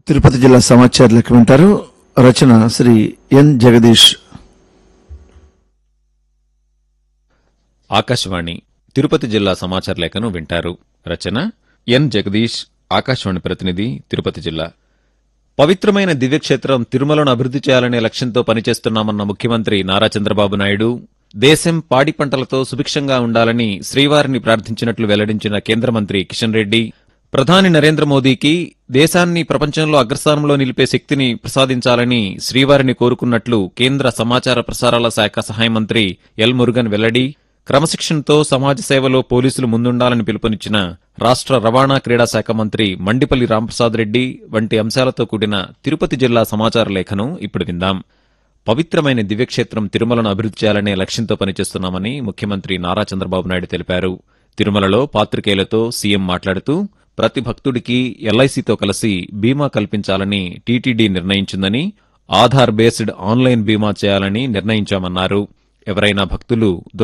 తిరుపతి జిల్లా సమాచార లెక్క వింటారు రచన శ్రీ ఎన్ జగదీష్ ఆకాశవాణి తిరుపతి జిల్లా సమాచార లేఖను వింటారు రచన ఎన్ జగదీష్ ఆకాశవాణి ప్రతినిధి తిరుపతి జిల్లా పవిత్రమైన దివ్యక్షేత్రం తిరుమలను అభివృద్ధి చేయాలనే లక్ష్యంతో పనిచేస్తున్నామన్న ముఖ్యమంత్రి నారా చంద్రబాబు నాయుడు దేశం పాడి పంటలతో సుభిక్షంగా ఉండాలని శ్రీవారిని ప్రార్థించినట్లు వెల్లడించిన కేంద్ర మంత్రి కిషన్ రెడ్డి ప్రధాని నరేంద్ర మోదీకి దేశాన్ని ప్రపంచంలో అగ్రస్థానంలో నిలిపే శక్తిని ప్రసాదించాలని శ్రీవారిని కోరుకున్నట్లు కేంద్ర సమాచార ప్రసారాల శాఖ సహాయ మంత్రి ఎల్ మురుగన్ వెల్లడి క్రమశిక్షణతో సమాజ సేవలో పోలీసులు ముందుండాలని పిలుపునిచ్చిన రాష్ట్ర రవాణా క్రీడా శాఖ మంత్రి మండిపల్లి రాంప్రసాద్ రెడ్డి వంటి అంశాలతో కూడిన తిరుపతి జిల్లా సమాచార లేఖను ఇప్పుడు విందాం పవిత్రమైన దివ్యక్షేత్రం తిరుమలను అభివృద్ధి చేయాలనే లక్ష్యంతో పనిచేస్తున్నామని ముఖ్యమంత్రి నారా చంద్రబాబు నాయుడు తెలిపారు తిరుమలలో పాత్రికేయులతో సీఎం మాట్లాడుతూ ప్రతి భక్తుడికి ఎల్ఐసితో కలిసి బీమా కల్పించాలని టీటీడీ నిర్ణయించిందని ఆధార్ బేస్డ్ ఆన్లైన్ బీమా చేయాలని నిర్ణయించామన్నారు ఎవరైనా భక్తులు